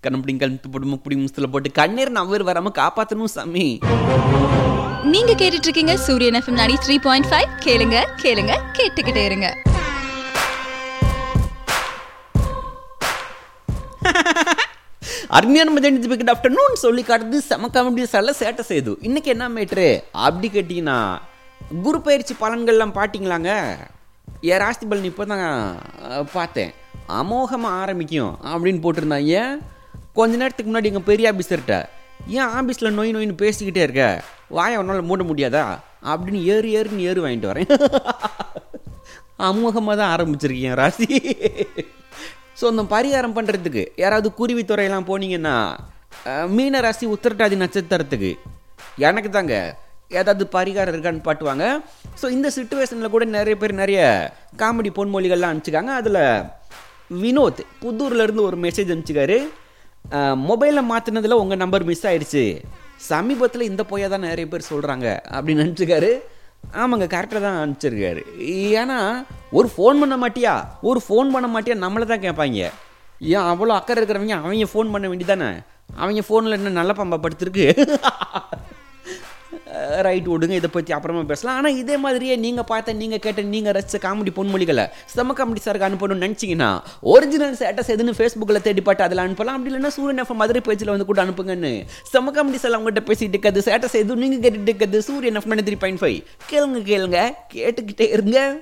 கண்ணப்படி கழுத்து போட்டு முப்படி முஸ்தில் போட்டு கண்ணீர் நவர் வராமல் காப்பாற்றணும் சாமி நீங்க கேட்டுட்டு இருக்கீங்க சூரியன் எஃப்எம் 93.5 த்ரீ பாயிண்ட் ஃபைவ் கேளுங்க கேளுங்க கேட்டுக்கிட்டே இருங்க அருமையான மதியம் குட் ஆஃப்டர்நூன் சொல்லி காட்டுறது செம காமெடி சல்ல சேட்டை செய்து இன்னைக்கு என்ன மேட்ரு அப்படி கேட்டிங்கன்னா குரு பயிற்சி பலன்கள்லாம் பாட்டிங்களாங்க ஏன் ராசி பலன் இப்போ தான் பார்த்தேன் அமோகமாக ஆரம்பிக்கும் அப்படின்னு போட்டிருந்தான் ஏன் கொஞ்ச நேரத்துக்கு முன்னாடி எங்கள் பெரிய ஆஃபீஸர்கிட்ட ஏன் ஆஃபீஸில் நோய் நோயின்னு பேசிக்கிட்டே இருக்க வாயை உன்னால் மூட முடியாதா அப்படின்னு ஏறு ஏறுன்னு ஏறு வாங்கிட்டு வரேன் அமோகமாக தான் ஆரம்பிச்சிருக்கீங்க ராசி ஸோ அந்த பரிகாரம் பண்ணுறதுக்கு யாராவது குருவித்துறையெல்லாம் போனீங்கன்னா அஹ், மீன ராசி உத்திரட்டாதி நட்சத்திரத்துக்கு எனக்கு தாங்க ஏதாவது பரிகாரம் இருக்கான்னு பாட்டுவாங்க ஸோ இந்த சுச்சுவேஷனில் கூட நிறைய பேர் நிறைய காமெடி பொன்மொழிகள்லாம் அனுப்பிச்சிக்காங்க அதில் வினோத் புத்தூர்லேருந்து ஒரு மெசேஜ் அனுப்பிச்சிக்காரு மொபைலில் மாற்றினதில் உங்கள் நம்பர் மிஸ் ஆயிடுச்சு சமீபத்தில் இந்த பொய்யை தான் நிறைய பேர் சொல்கிறாங்க அப்படின்னு நினச்சிக்காரு ஆமாங்க கரெக்டாக தான் அனுப்பிச்சிருக்காரு ஏன்னா ஒரு ஃபோன் பண்ண மாட்டியா ஒரு ஃபோன் பண்ண மாட்டியா நம்மளை தான் கேட்பாங்க ஏன் அவ்வளோ அக்கறை இருக்கிறவங்க அவங்க ஃபோன் பண்ண வேண்டியதானே அவங்க ஃபோனில் என்ன நல்ல பம்பா படுத்திருக்கு ரைட் விடுங்க இதை பற்றி அப்புறமா பேசலாம் ஆனால் இதே மாதிரியே நீங்கள் பார்த்த நீங்கள் கேட்ட நீங்கள் ரசித்த காமெடி பொன்மொழிகளை செம காமெடி சாருக்கு அனுப்பணும்னு நினச்சிங்கன்னா ஒரிஜினல் ஸ்டேட்டஸ் எதுன்னு ஃபேஸ்புக்கில் தேடி பார்த்து அதில் அனுப்பலாம் அப்படி இல்லைன்னா சூரியன் எஃப்எம் மதுரை பேஜில் வந்து கூட அனுப்புங்கன்னு செம காமெடி சார் அவங்ககிட்ட பேசிட்டு இருக்கிறது ஸ்டேட்டஸ் எதுவும் நீங்கள் கேட்டுட்டு இருக்கிறது சூரியன் எஃப் த்ரீ பாயிண்ட் ஃபைவ் கேளுங்க கேளுங்க கேட்டுக்கிட்டே இருங்க